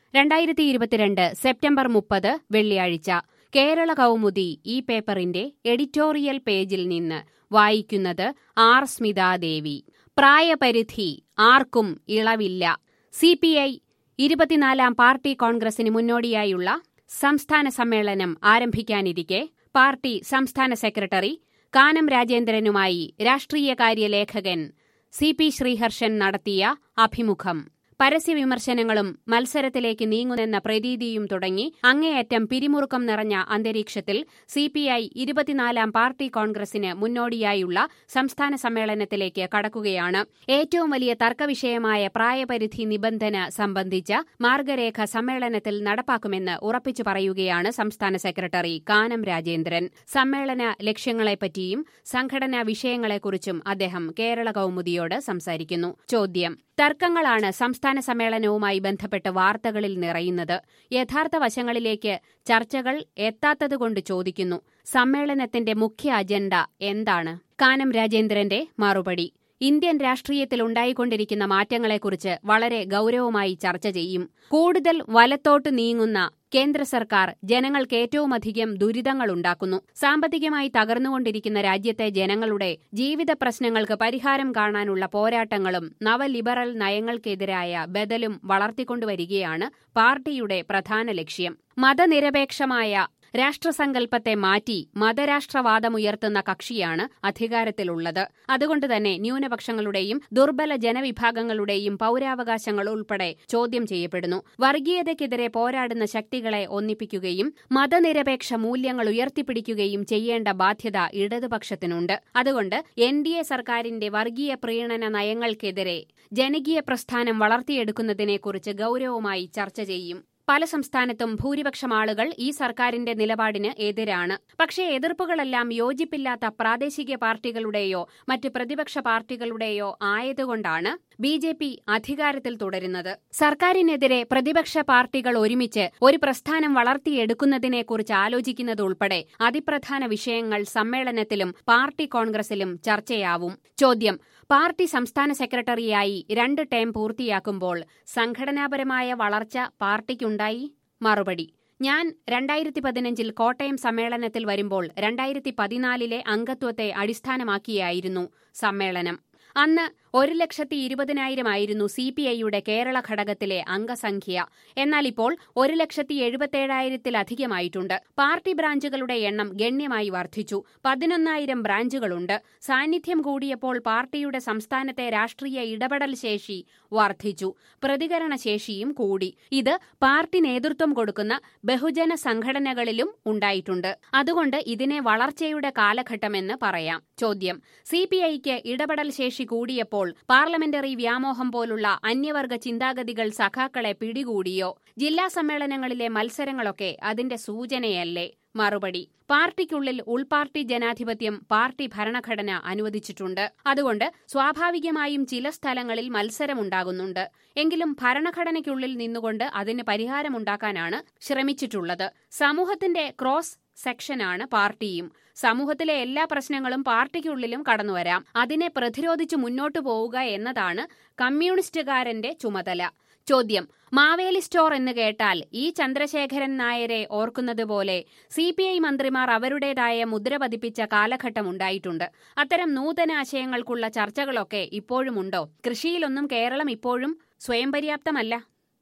രണ്ടായിരത്തി ഇരുപത്തിരണ്ട് സെപ്റ്റംബർ മുപ്പത് വെള്ളിയാഴ്ച കേരള കൗമുദി ഈ പേപ്പറിന്റെ എഡിറ്റോറിയൽ പേജിൽ നിന്ന് വായിക്കുന്നത് ആർ സ്മിതാദേവി പ്രായപരിധി ആർക്കും ഇളവില്ല സി പി ഐ ഇരുപത്തിനാലാം പാർട്ടി കോൺഗ്രസിന് മുന്നോടിയായുള്ള സംസ്ഥാന സമ്മേളനം ആരംഭിക്കാനിരിക്കെ പാർട്ടി സംസ്ഥാന സെക്രട്ടറി കാനം രാജേന്ദ്രനുമായി രാഷ്ട്രീയകാര്യ ലേഖകൻ സി പി ശ്രീഹർഷൻ നടത്തിയ അഭിമുഖം പരസ്യവിമർശനങ്ങളും മത്സരത്തിലേക്ക് നീങ്ങുന്നെന്ന പ്രതീതിയും തുടങ്ങി അങ്ങേയറ്റം പിരിമുറുക്കം നിറഞ്ഞ അന്തരീക്ഷത്തിൽ സിപിഐ ഇരുപത്തിനാലാം പാർട്ടി കോൺഗ്രസിന് മുന്നോടിയായുള്ള സംസ്ഥാന സമ്മേളനത്തിലേക്ക് കടക്കുകയാണ് ഏറ്റവും വലിയ തർക്കവിഷയമായ പ്രായപരിധി നിബന്ധന സംബന്ധിച്ച മാർഗരേഖ സമ്മേളനത്തിൽ നടപ്പാക്കുമെന്ന് ഉറപ്പിച്ചു പറയുകയാണ് സംസ്ഥാന സെക്രട്ടറി കാനം രാജേന്ദ്രൻ സമ്മേളന ലക്ഷ്യങ്ങളെപ്പറ്റിയും സംഘടനാ വിഷയങ്ങളെക്കുറിച്ചും അദ്ദേഹം കേരള കൗമുദിയോട് സംസാരിക്കുന്നു ചോദ്യം തർക്കങ്ങളാണ് സംസ്ഥാന സമ്മേളനവുമായി ബന്ധപ്പെട്ട് വാർത്തകളിൽ നിറയുന്നത് യഥാർത്ഥ വശങ്ങളിലേക്ക് ചർച്ചകൾ എത്താത്തതുകൊണ്ട് ചോദിക്കുന്നു സമ്മേളനത്തിന്റെ മുഖ്യ അജണ്ട എന്താണ് കാനം രാജേന്ദ്രന്റെ മറുപടി ഇന്ത്യൻ രാഷ്ട്രീയത്തിൽ ഉണ്ടായിക്കൊണ്ടിരിക്കുന്ന മാറ്റങ്ങളെക്കുറിച്ച് വളരെ ഗൌരവമായി ചർച്ച ചെയ്യും കൂടുതൽ വലത്തോട്ട് നീങ്ങുന്ന കേന്ദ്ര സർക്കാർ ജനങ്ങൾക്ക് ഏറ്റവുമധികം ദുരിതങ്ങളുണ്ടാക്കുന്നു സാമ്പത്തികമായി തകർന്നുകൊണ്ടിരിക്കുന്ന രാജ്യത്തെ ജനങ്ങളുടെ ജീവിത പ്രശ്നങ്ങൾക്ക് പരിഹാരം കാണാനുള്ള പോരാട്ടങ്ങളും നവലിബറൽ നയങ്ങൾക്കെതിരായ ബദലും വളർത്തിക്കൊണ്ടുവരികയാണ് പാർട്ടിയുടെ പ്രധാന ലക്ഷ്യം മതനിരപേക്ഷമായ രാഷ്ട്രസങ്കല്പത്തെ മാറ്റി മതരാഷ്ട്രവാദമുയർത്തുന്ന കക്ഷിയാണ് അധികാരത്തിലുള്ളത് അതുകൊണ്ടുതന്നെ ന്യൂനപക്ഷങ്ങളുടെയും ദുർബല ജനവിഭാഗങ്ങളുടെയും പൌരാവകാശങ്ങൾ ഉൾപ്പെടെ ചോദ്യം ചെയ്യപ്പെടുന്നു വർഗീയതയ്ക്കെതിരെ പോരാടുന്ന ശക്തികളെ ഒന്നിപ്പിക്കുകയും മതനിരപേക്ഷ മൂല്യങ്ങൾ ഉയർത്തിപ്പിടിക്കുകയും ചെയ്യേണ്ട ബാധ്യത ഇടതുപക്ഷത്തിനുണ്ട് അതുകൊണ്ട് എൻ ഡി എ സർക്കാരിന്റെ വർഗീയ പ്രീണന നയങ്ങൾക്കെതിരെ ജനകീയ പ്രസ്ഥാനം വളർത്തിയെടുക്കുന്നതിനെക്കുറിച്ച് ഗൌരവമായി ചർച്ച ചെയ്യും പല സംസ്ഥാനത്തും ഭൂരിപക്ഷം ആളുകൾ ഈ സർക്കാരിന്റെ നിലപാടിന് എതിരാണ് പക്ഷേ എതിർപ്പുകളെല്ലാം യോജിപ്പില്ലാത്ത പ്രാദേശിക പാർട്ടികളുടെയോ മറ്റ് പ്രതിപക്ഷ പാർട്ടികളുടെയോ ആയതുകൊണ്ടാണ് ബി ജെ പി അധികാരത്തിൽ തുടരുന്നത് സർക്കാരിനെതിരെ പ്രതിപക്ഷ പാർട്ടികൾ ഒരുമിച്ച് ഒരു പ്രസ്ഥാനം വളർത്തിയെടുക്കുന്നതിനെക്കുറിച്ച് ആലോചിക്കുന്നതുൾപ്പെടെ അതിപ്രധാന വിഷയങ്ങൾ സമ്മേളനത്തിലും പാർട്ടി കോൺഗ്രസിലും ചർച്ചയാവും ചോദ്യം പാർട്ടി സംസ്ഥാന സെക്രട്ടറിയായി രണ്ട് ടേം പൂർത്തിയാക്കുമ്പോൾ സംഘടനാപരമായ വളർച്ച പാർട്ടിക്കുണ്ടായി മറുപടി ഞാൻ രണ്ടായിരത്തി പതിനഞ്ചിൽ കോട്ടയം സമ്മേളനത്തിൽ വരുമ്പോൾ രണ്ടായിരത്തി പതിനാലിലെ അംഗത്വത്തെ അടിസ്ഥാനമാക്കിയായിരുന്നു സമ്മേളനം അന്ന് ഒരു ലക്ഷത്തി ഇരുപതിനായിരമായിരുന്നു സി പി ഐയുടെ കേരള ഘടകത്തിലെ അംഗസംഖ്യ എന്നാൽ ഇപ്പോൾ ഒരു ലക്ഷത്തി എഴുപത്തേഴായിരത്തിലധികമായിട്ടുണ്ട് പാർട്ടി ബ്രാഞ്ചുകളുടെ എണ്ണം ഗണ്യമായി വർദ്ധിച്ചു പതിനൊന്നായിരം ബ്രാഞ്ചുകളുണ്ട് സാന്നിധ്യം കൂടിയപ്പോൾ പാർട്ടിയുടെ സംസ്ഥാനത്തെ രാഷ്ട്രീയ ഇടപെടൽ ശേഷി വർദ്ധിച്ചു പ്രതികരണ ശേഷിയും കൂടി ഇത് പാർട്ടി നേതൃത്വം കൊടുക്കുന്ന ബഹുജന സംഘടനകളിലും ഉണ്ടായിട്ടുണ്ട് അതുകൊണ്ട് ഇതിനെ വളർച്ചയുടെ കാലഘട്ടമെന്ന് പറയാം ചോദ്യം സി പി ഐക്ക് ഇടപെടൽ ശേഷി കൂടിയപ്പോൾ പാർലമെന്ററി വ്യാമോഹം പോലുള്ള അന്യവർഗ ചിന്താഗതികൾ സഖാക്കളെ പിടികൂടിയോ ജില്ലാ സമ്മേളനങ്ങളിലെ മത്സരങ്ങളൊക്കെ അതിന്റെ സൂചനയല്ലേ മറുപടി പാർട്ടിക്കുള്ളിൽ ഉൾപാർട്ടി ജനാധിപത്യം പാർട്ടി ഭരണഘടന അനുവദിച്ചിട്ടുണ്ട് അതുകൊണ്ട് സ്വാഭാവികമായും ചില സ്ഥലങ്ങളിൽ മത്സരമുണ്ടാകുന്നുണ്ട് എങ്കിലും ഭരണഘടനയ്ക്കുള്ളിൽ നിന്നുകൊണ്ട് അതിന് പരിഹാരമുണ്ടാക്കാനാണ് ശ്രമിച്ചിട്ടുള്ളത് സമൂഹത്തിന്റെ ക്രോസ് സെക്ഷനാണ് പാർട്ടിയും സമൂഹത്തിലെ എല്ലാ പ്രശ്നങ്ങളും പാർട്ടിക്കുള്ളിലും കടന്നുവരാം അതിനെ പ്രതിരോധിച്ച് മുന്നോട്ടു പോവുക എന്നതാണ് കമ്മ്യൂണിസ്റ്റുകാരന്റെ ചുമതല ചോദ്യം മാവേലി സ്റ്റോർ എന്ന് കേട്ടാൽ ഈ ചന്ദ്രശേഖരൻ നായരെ ഓർക്കുന്നതുപോലെ സി പി ഐ മന്ത്രിമാർ അവരുടേതായ മുദ്ര പതിപ്പിച്ച കാലഘട്ടമുണ്ടായിട്ടുണ്ട് അത്തരം നൂതനാശയങ്ങൾക്കുള്ള ചർച്ചകളൊക്കെ ഇപ്പോഴുമുണ്ടോ കൃഷിയിലൊന്നും കേരളം ഇപ്പോഴും സ്വയം പര്യാപ്തമല്ല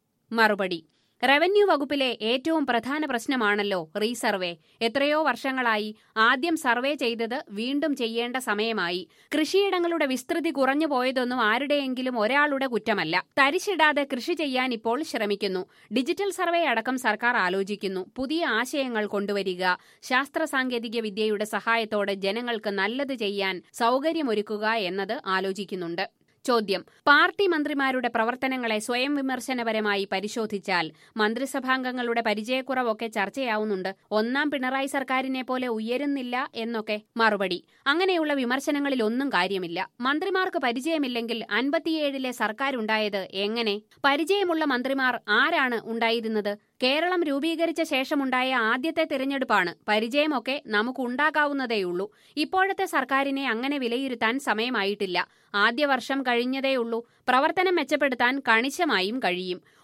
മറുപടി റവന്യൂ വകുപ്പിലെ ഏറ്റവും പ്രധാന പ്രശ്നമാണല്ലോ റീസർവേ എത്രയോ വർഷങ്ങളായി ആദ്യം സർവേ ചെയ്തത് വീണ്ടും ചെയ്യേണ്ട സമയമായി കൃഷിയിടങ്ങളുടെ വിസ്തൃതി കുറഞ്ഞു പോയതൊന്നും ആരുടെയെങ്കിലും ഒരാളുടെ കുറ്റമല്ല തരിശിടാതെ കൃഷി ചെയ്യാൻ ഇപ്പോൾ ശ്രമിക്കുന്നു ഡിജിറ്റൽ സർവേ അടക്കം സർക്കാർ ആലോചിക്കുന്നു പുതിയ ആശയങ്ങൾ കൊണ്ടുവരിക ശാസ്ത്ര സാങ്കേതിക വിദ്യയുടെ സഹായത്തോടെ ജനങ്ങൾക്ക് നല്ലത് ചെയ്യാൻ സൗകര്യമൊരുക്കുക എന്നത് ആലോചിക്കുന്നുണ്ട് ചോദ്യം പാർട്ടി മന്ത്രിമാരുടെ പ്രവർത്തനങ്ങളെ സ്വയം വിമർശനപരമായി പരിശോധിച്ചാൽ മന്ത്രിസഭാംഗങ്ങളുടെ പരിചയക്കുറവൊക്കെ ചർച്ചയാവുന്നുണ്ട് ഒന്നാം പിണറായി സർക്കാരിനെ പോലെ ഉയരുന്നില്ല എന്നൊക്കെ മറുപടി അങ്ങനെയുള്ള വിമർശനങ്ങളിൽ ഒന്നും കാര്യമില്ല മന്ത്രിമാർക്ക് പരിചയമില്ലെങ്കിൽ അൻപത്തിയേഴിലെ സർക്കാരുണ്ടായത് എങ്ങനെ പരിചയമുള്ള മന്ത്രിമാർ ആരാണ് ഉണ്ടായിരുന്നത് കേരളം രൂപീകരിച്ച ശേഷമുണ്ടായ ആദ്യത്തെ തിരഞ്ഞെടുപ്പാണ് പരിചയമൊക്കെ നമുക്കുണ്ടാക്കാവുന്നതേയുള്ളൂ ഇപ്പോഴത്തെ സർക്കാരിനെ അങ്ങനെ വിലയിരുത്താൻ സമയമായിട്ടില്ല ആദ്യ വർഷം കഴിഞ്ഞതേയുള്ളൂ പ്രവർത്തനം മെച്ചപ്പെടുത്താൻ കണിശമായും കഴിയും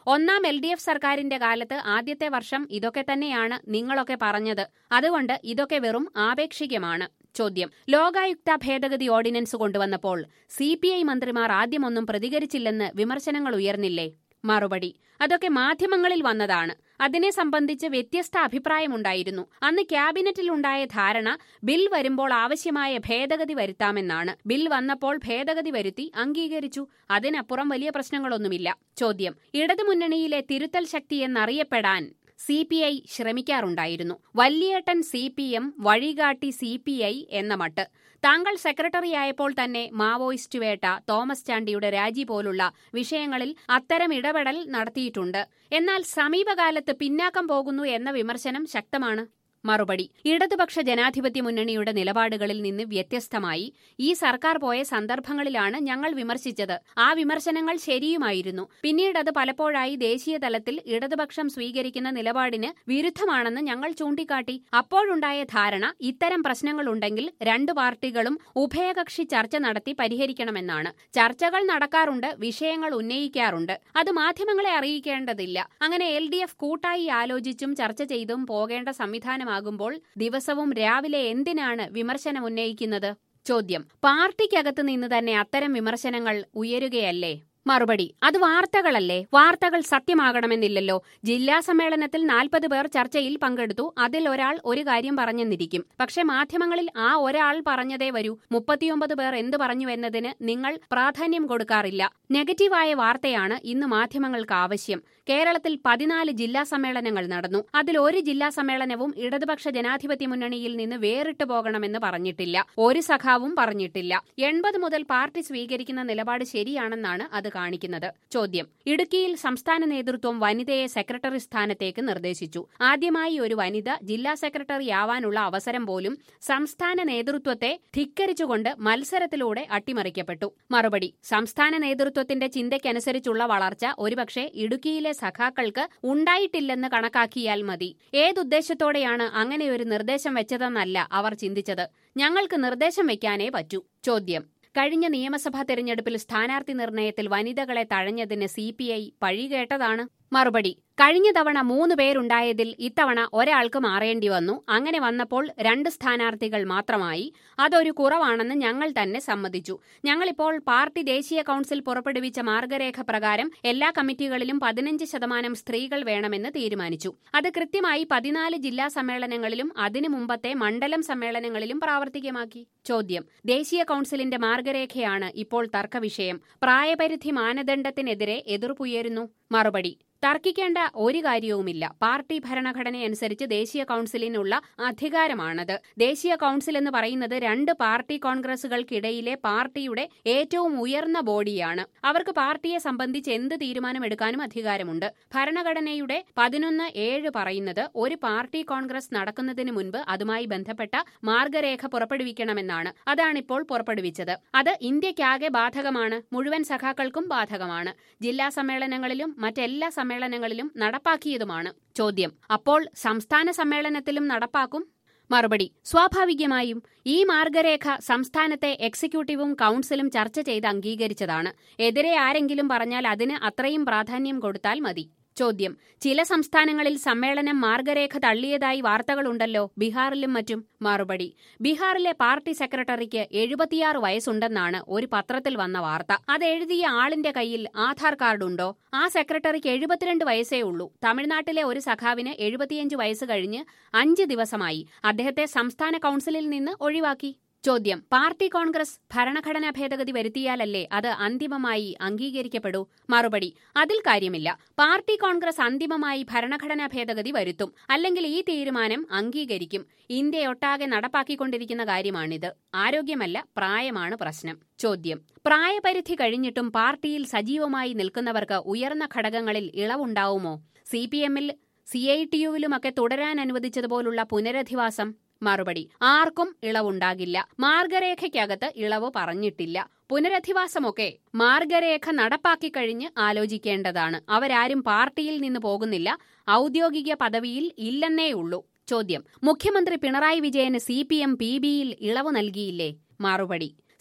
ഒന്നാം എൽ ഡി എഫ് സർക്കാരിന്റെ കാലത്ത് ആദ്യത്തെ വർഷം ഇതൊക്കെ തന്നെയാണ് നിങ്ങളൊക്കെ പറഞ്ഞത് അതുകൊണ്ട് ഇതൊക്കെ വെറും ആപേക്ഷികമാണ് ചോദ്യം ലോകായുക്ത ഭേദഗതി ഓർഡിനൻസ് കൊണ്ടുവന്നപ്പോൾ സി പി ഐ മന്ത്രിമാർ ആദ്യമൊന്നും പ്രതികരിച്ചില്ലെന്ന് വിമർശനങ്ങൾ ഉയർന്നില്ലേ മറുപടി അതൊക്കെ മാധ്യമങ്ങളിൽ വന്നതാണ് അതിനെ സംബന്ധിച്ച് വ്യത്യസ്ത അഭിപ്രായമുണ്ടായിരുന്നു അന്ന് ക്യാബിനറ്റിലുണ്ടായ ധാരണ ബിൽ വരുമ്പോൾ ആവശ്യമായ ഭേദഗതി വരുത്താമെന്നാണ് ബിൽ വന്നപ്പോൾ ഭേദഗതി വരുത്തി അംഗീകരിച്ചു അതിനപ്പുറം വലിയ പ്രശ്നങ്ങളൊന്നുമില്ല ചോദ്യം ഇടതുമുന്നണിയിലെ തിരുത്തൽ ശക്തി എന്നറിയപ്പെടാൻ സി പി ഐ ശ്രമിക്കാറുണ്ടായിരുന്നു വല്യേട്ടൻ സി പി എം വഴികാട്ടി സി പി ഐ എന്ന മട്ട് താങ്കൾ സെക്രട്ടറിയായപ്പോൾ തന്നെ മാവോയിസ്റ്റ് വേട്ട തോമസ് ചാണ്ടിയുടെ രാജി പോലുള്ള വിഷയങ്ങളിൽ അത്തരം ഇടപെടൽ നടത്തിയിട്ടുണ്ട് എന്നാൽ സമീപകാലത്ത് പിന്നാക്കം പോകുന്നു എന്ന വിമർശനം ശക്തമാണ് മറുപടി ഇടതുപക്ഷ ജനാധിപത്യ മുന്നണിയുടെ നിലപാടുകളിൽ നിന്ന് വ്യത്യസ്തമായി ഈ സർക്കാർ പോയ സന്ദർഭങ്ങളിലാണ് ഞങ്ങൾ വിമർശിച്ചത് ആ വിമർശനങ്ങൾ ശരിയുമായിരുന്നു പിന്നീട് അത് പലപ്പോഴായി ദേശീയ തലത്തിൽ ഇടതുപക്ഷം സ്വീകരിക്കുന്ന നിലപാടിന് വിരുദ്ധമാണെന്ന് ഞങ്ങൾ ചൂണ്ടിക്കാട്ടി അപ്പോഴുണ്ടായ ധാരണ ഇത്തരം പ്രശ്നങ്ങളുണ്ടെങ്കിൽ രണ്ടു പാർട്ടികളും ഉഭയകക്ഷി ചർച്ച നടത്തി പരിഹരിക്കണമെന്നാണ് ചർച്ചകൾ നടക്കാറുണ്ട് വിഷയങ്ങൾ ഉന്നയിക്കാറുണ്ട് അത് മാധ്യമങ്ങളെ അറിയിക്കേണ്ടതില്ല അങ്ങനെ എൽ ഡി എഫ് കൂട്ടായി ആലോചിച്ചും ചർച്ച ചെയ്തും പോകേണ്ട സംവിധാനം ആകുമ്പോൾ ദിവസവും രാവിലെ എന്തിനാണ് വിമർശനം ഉന്നയിക്കുന്നത് ചോദ്യം പാർട്ടിക്കകത്ത് നിന്ന് തന്നെ അത്തരം വിമർശനങ്ങൾ ഉയരുകയല്ലേ മറുപടി അത് വാർത്തകളല്ലേ വാർത്തകൾ സത്യമാകണമെന്നില്ലല്ലോ ജില്ലാ സമ്മേളനത്തിൽ നാൽപ്പത് പേർ ചർച്ചയിൽ പങ്കെടുത്തു അതിൽ ഒരാൾ ഒരു കാര്യം പറഞ്ഞെന്നിരിക്കും പക്ഷെ മാധ്യമങ്ങളിൽ ആ ഒരാൾ പറഞ്ഞതേ വരൂ മുപ്പത്തിയൊമ്പത് പേർ എന്തു പറഞ്ഞു എന്നതിന് നിങ്ങൾ പ്രാധാന്യം കൊടുക്കാറില്ല നെഗറ്റീവായ വാർത്തയാണ് ഇന്ന് മാധ്യമങ്ങൾക്ക് ആവശ്യം കേരളത്തിൽ പതിനാല് ജില്ലാ സമ്മേളനങ്ങൾ നടന്നു അതിൽ ഒരു ജില്ലാ സമ്മേളനവും ഇടതുപക്ഷ ജനാധിപത്യ മുന്നണിയിൽ നിന്ന് വേറിട്ടു പോകണമെന്ന് പറഞ്ഞിട്ടില്ല ഒരു സഖാവും പറഞ്ഞിട്ടില്ല എൺപത് മുതൽ പാർട്ടി സ്വീകരിക്കുന്ന നിലപാട് ശരിയാണെന്നാണ് അത് കാണിക്കുന്നത് ചോദ്യം ഇടുക്കിയിൽ സംസ്ഥാന നേതൃത്വം വനിതയെ സെക്രട്ടറി സ്ഥാനത്തേക്ക് നിർദ്ദേശിച്ചു ആദ്യമായി ഒരു വനിത ജില്ലാ സെക്രട്ടറി ആവാനുള്ള അവസരം പോലും സംസ്ഥാന നേതൃത്വത്തെ ധിക്കരിച്ചുകൊണ്ട് മത്സരത്തിലൂടെ അട്ടിമറിക്കപ്പെട്ടു മറുപടി സംസ്ഥാന നേതൃത്വത്തിന്റെ ചിന്തയ്ക്കനുസരിച്ചുള്ള വളർച്ച ഒരുപക്ഷെ ഇടുക്കിയിലെ സഖാക്കൾക്ക് ഉണ്ടായിട്ടില്ലെന്ന് കണക്കാക്കിയാൽ മതി ഏതുദ്ദേശത്തോടെയാണ് അങ്ങനെയൊരു നിർദ്ദേശം വെച്ചതെന്നല്ല അവർ ചിന്തിച്ചത് ഞങ്ങൾക്ക് നിർദ്ദേശം വെക്കാനേ പറ്റൂ ചോദ്യം കഴിഞ്ഞ നിയമസഭാ തെരഞ്ഞെടുപ്പിൽ സ്ഥാനാർത്ഥി നിർണയത്തിൽ വനിതകളെ തഴഞ്ഞതിന് സി പി ഐ പഴികേട്ടതാണ് മറുപടി കഴിഞ്ഞ തവണ മൂന്ന് പേരുണ്ടായതിൽ ഇത്തവണ ഒരാൾക്ക് മാറേണ്ടി വന്നു അങ്ങനെ വന്നപ്പോൾ രണ്ട് സ്ഥാനാർത്ഥികൾ മാത്രമായി അതൊരു കുറവാണെന്ന് ഞങ്ങൾ തന്നെ സമ്മതിച്ചു ഞങ്ങളിപ്പോൾ പാർട്ടി ദേശീയ കൌൺസിൽ പുറപ്പെടുവിച്ച മാർഗരേഖ പ്രകാരം എല്ലാ കമ്മിറ്റികളിലും പതിനഞ്ച് ശതമാനം സ്ത്രീകൾ വേണമെന്ന് തീരുമാനിച്ചു അത് കൃത്യമായി പതിനാല് ജില്ലാ സമ്മേളനങ്ങളിലും അതിനു മുമ്പത്തെ മണ്ഡലം സമ്മേളനങ്ങളിലും പ്രാവർത്തികമാക്കി ചോദ്യം ദേശീയ കൌൺസിലിന്റെ മാർഗരേഖയാണ് ഇപ്പോൾ തർക്കവിഷയം പ്രായപരിധി മാനദണ്ഡത്തിനെതിരെ എതിർപ്പുയരുന്നു മറുപടി തർക്കിക്കേണ്ട ഒരു കാര്യവുമില്ല പാർട്ടി ഭരണഘടനയനുസരിച്ച് ദേശീയ കൌൺസിലിനുള്ള അധികാരമാണത് ദേശീയ കൌൺസിൽ എന്ന് പറയുന്നത് രണ്ട് പാർട്ടി കോൺഗ്രസുകൾക്കിടയിലെ പാർട്ടിയുടെ ഏറ്റവും ഉയർന്ന ബോഡിയാണ് അവർക്ക് പാർട്ടിയെ സംബന്ധിച്ച് എന്ത് തീരുമാനമെടുക്കാനും അധികാരമുണ്ട് ഭരണഘടനയുടെ പതിനൊന്ന് ഏഴ് പറയുന്നത് ഒരു പാർട്ടി കോൺഗ്രസ് നടക്കുന്നതിന് മുൻപ് അതുമായി ബന്ധപ്പെട്ട മാർഗരേഖ പുറപ്പെടുവിക്കണമെന്നാണ് അതാണിപ്പോൾ പുറപ്പെടുവിച്ചത് അത് ഇന്ത്യക്കാകെ ബാധകമാണ് മുഴുവൻ സഖാക്കൾക്കും ബാധകമാണ് ജില്ലാ സമ്മേളനങ്ങളിലും മറ്റെല്ലാ സമ്മേളനങ്ങളിലും നടപ്പാക്കിയതുമാണ് ചോദ്യം അപ്പോൾ സംസ്ഥാന സമ്മേളനത്തിലും നടപ്പാക്കും മറുപടി സ്വാഭാവികമായും ഈ മാർഗരേഖ സംസ്ഥാനത്തെ എക്സിക്യൂട്ടീവും കൌൺസിലും ചർച്ച ചെയ്ത് അംഗീകരിച്ചതാണ് എതിരെ ആരെങ്കിലും പറഞ്ഞാൽ അതിന് അത്രയും പ്രാധാന്യം കൊടുത്താൽ മതി ചോദ്യം ചില സംസ്ഥാനങ്ങളിൽ സമ്മേളനം മാർഗരേഖ തള്ളിയതായി വാർത്തകളുണ്ടല്ലോ ബീഹാറിലും മറ്റും മറുപടി ബീഹാറിലെ പാർട്ടി സെക്രട്ടറിക്ക് എഴുപത്തിയാറ് വയസ്സുണ്ടെന്നാണ് ഒരു പത്രത്തിൽ വന്ന വാർത്ത അത് എഴുതിയ ആളിന്റെ കയ്യിൽ ആധാർ കാർഡുണ്ടോ ആ സെക്രട്ടറിക്ക് എഴുപത്തിരണ്ട് വയസ്സേ ഉള്ളൂ തമിഴ്നാട്ടിലെ ഒരു സഖാവിന് എഴുപത്തിയഞ്ച് വയസ്സ് കഴിഞ്ഞ് അഞ്ച് ദിവസമായി അദ്ദേഹത്തെ സംസ്ഥാന കൌൺസിലിൽ നിന്ന് ഒഴിവാക്കി ചോദ്യം പാർട്ടി കോൺഗ്രസ് ഭരണഘടനാ ഭേദഗതി വരുത്തിയാലല്ലേ അത് അന്തിമമായി അംഗീകരിക്കപ്പെടൂ മറുപടി അതിൽ കാര്യമില്ല പാർട്ടി കോൺഗ്രസ് അന്തിമമായി ഭരണഘടനാ ഭേദഗതി വരുത്തും അല്ലെങ്കിൽ ഈ തീരുമാനം അംഗീകരിക്കും ഇന്ത്യയൊട്ടാകെ നടപ്പാക്കിക്കൊണ്ടിരിക്കുന്ന കാര്യമാണിത് ആരോഗ്യമല്ല പ്രായമാണ് പ്രശ്നം ചോദ്യം പ്രായപരിധി കഴിഞ്ഞിട്ടും പാർട്ടിയിൽ സജീവമായി നിൽക്കുന്നവർക്ക് ഉയർന്ന ഘടകങ്ങളിൽ ഇളവുണ്ടാവുമോ സി പി എമ്മിൽ സി ഐ ടി യുവിലുമൊക്കെ തുടരാൻ അനുവദിച്ചതുപോലുള്ള പുനരധിവാസം മറുപടി ആർക്കും ഇളവുണ്ടാകില്ല മാർഗരേഖയ്ക്കകത്ത് ഇളവ് പറഞ്ഞിട്ടില്ല പുനരധിവാസമൊക്കെ മാർഗരേഖ നടപ്പാക്കിക്കഴിഞ്ഞ് ആലോചിക്കേണ്ടതാണ് അവരാരും പാർട്ടിയിൽ നിന്ന് പോകുന്നില്ല ഔദ്യോഗിക പദവിയിൽ ഇല്ലെന്നേയുള്ളൂ ചോദ്യം മുഖ്യമന്ത്രി പിണറായി വിജയന് സി പി എം പി ബിയിൽ ഇളവ് നൽകിയില്ലേ മറുപടി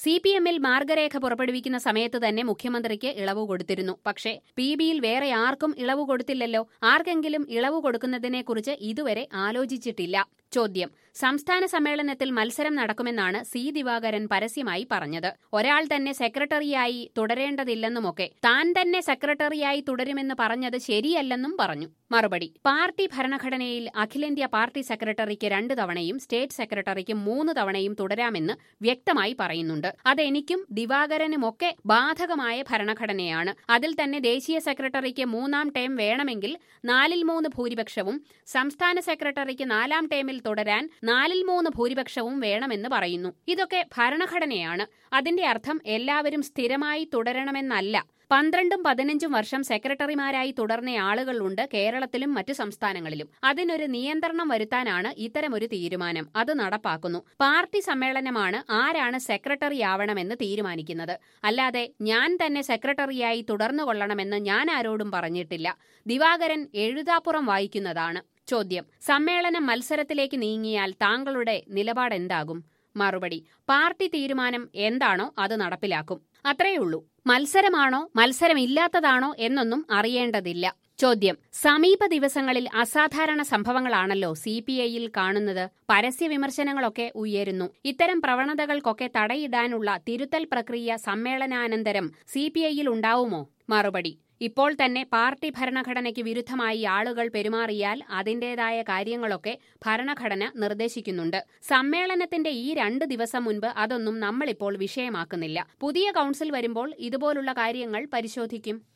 സി പി എമ്മിൽ മാർഗരേഖ പുറപ്പെടുവിക്കുന്ന സമയത്ത് തന്നെ മുഖ്യമന്ത്രിക്ക് ഇളവ് കൊടുത്തിരുന്നു പക്ഷേ പി ബിയിൽ വേറെ ആർക്കും ഇളവ് കൊടുത്തില്ലല്ലോ ആർക്കെങ്കിലും ഇളവ് കൊടുക്കുന്നതിനെക്കുറിച്ച് ഇതുവരെ ആലോചിച്ചിട്ടില്ല ചോദ്യം സംസ്ഥാന സമ്മേളനത്തിൽ മത്സരം നടക്കുമെന്നാണ് സി ദിവാകരൻ പരസ്യമായി പറഞ്ഞത് ഒരാൾ തന്നെ സെക്രട്ടറിയായി തുടരേണ്ടതില്ലെന്നുമൊക്കെ താൻ തന്നെ സെക്രട്ടറിയായി തുടരുമെന്ന് പറഞ്ഞത് ശരിയല്ലെന്നും പറഞ്ഞു മറുപടി പാർട്ടി ഭരണഘടനയിൽ അഖിലേന്ത്യാ പാർട്ടി സെക്രട്ടറിക്ക് രണ്ട് തവണയും സ്റ്റേറ്റ് സെക്രട്ടറിക്ക് മൂന്ന് തവണയും തുടരാമെന്ന് വ്യക്തമായി പറയുന്നുണ്ട് അതെനിക്കും ദിവാകരനുമൊക്കെ ബാധകമായ ഭരണഘടനയാണ് അതിൽ തന്നെ ദേശീയ സെക്രട്ടറിക്ക് മൂന്നാം ടേം വേണമെങ്കിൽ നാലിൽ മൂന്ന് ഭൂരിപക്ഷവും സംസ്ഥാന സെക്രട്ടറിക്ക് നാലാം ടേമിൽ തുടരാൻ നാലിൽ മൂന്ന് ഭൂരിപക്ഷവും വേണമെന്ന് പറയുന്നു ഇതൊക്കെ ഭരണഘടനയാണ് അതിന്റെ അർത്ഥം എല്ലാവരും സ്ഥിരമായി തുടരണമെന്നല്ല പന്ത്രണ്ടും പതിനഞ്ചും വർഷം സെക്രട്ടറിമാരായി തുടർന്ന ആളുകളുണ്ട് കേരളത്തിലും മറ്റു സംസ്ഥാനങ്ങളിലും അതിനൊരു നിയന്ത്രണം വരുത്താനാണ് ഇത്തരമൊരു തീരുമാനം അത് നടപ്പാക്കുന്നു പാർട്ടി സമ്മേളനമാണ് ആരാണ് സെക്രട്ടറി ആവണമെന്ന് തീരുമാനിക്കുന്നത് അല്ലാതെ ഞാൻ തന്നെ സെക്രട്ടറിയായി തുടർന്നുകൊള്ളണമെന്ന് ഞാൻ ആരോടും പറഞ്ഞിട്ടില്ല ദിവാകരൻ എഴുതാപ്പുറം വായിക്കുന്നതാണ് ചോദ്യം സമ്മേളനം മത്സരത്തിലേക്ക് നീങ്ങിയാൽ താങ്കളുടെ നിലപാടെന്താകും മറുപടി പാർട്ടി തീരുമാനം എന്താണോ അത് നടപ്പിലാക്കും അത്രയുള്ളൂ മത്സരമാണോ മത്സരമില്ലാത്തതാണോ എന്നൊന്നും അറിയേണ്ടതില്ല ചോദ്യം സമീപ ദിവസങ്ങളിൽ അസാധാരണ സംഭവങ്ങളാണല്ലോ സി പി ഐയിൽ കാണുന്നത് പരസ്യ വിമർശനങ്ങളൊക്കെ ഉയരുന്നു ഇത്തരം പ്രവണതകൾക്കൊക്കെ തടയിടാനുള്ള തിരുത്തൽ പ്രക്രിയ സമ്മേളനാനന്തരം സി പി ഐയിൽ ഉണ്ടാവുമോ മറുപടി ഇപ്പോൾ തന്നെ പാർട്ടി ഭരണഘടനയ്ക്ക് വിരുദ്ധമായി ആളുകൾ പെരുമാറിയാൽ അതിന്റേതായ കാര്യങ്ങളൊക്കെ ഭരണഘടന നിർദ്ദേശിക്കുന്നുണ്ട് സമ്മേളനത്തിന്റെ ഈ രണ്ട് ദിവസം മുൻപ് അതൊന്നും നമ്മളിപ്പോൾ വിഷയമാക്കുന്നില്ല പുതിയ കൌൺസിൽ വരുമ്പോൾ ഇതുപോലുള്ള കാര്യങ്ങൾ പരിശോധിക്കും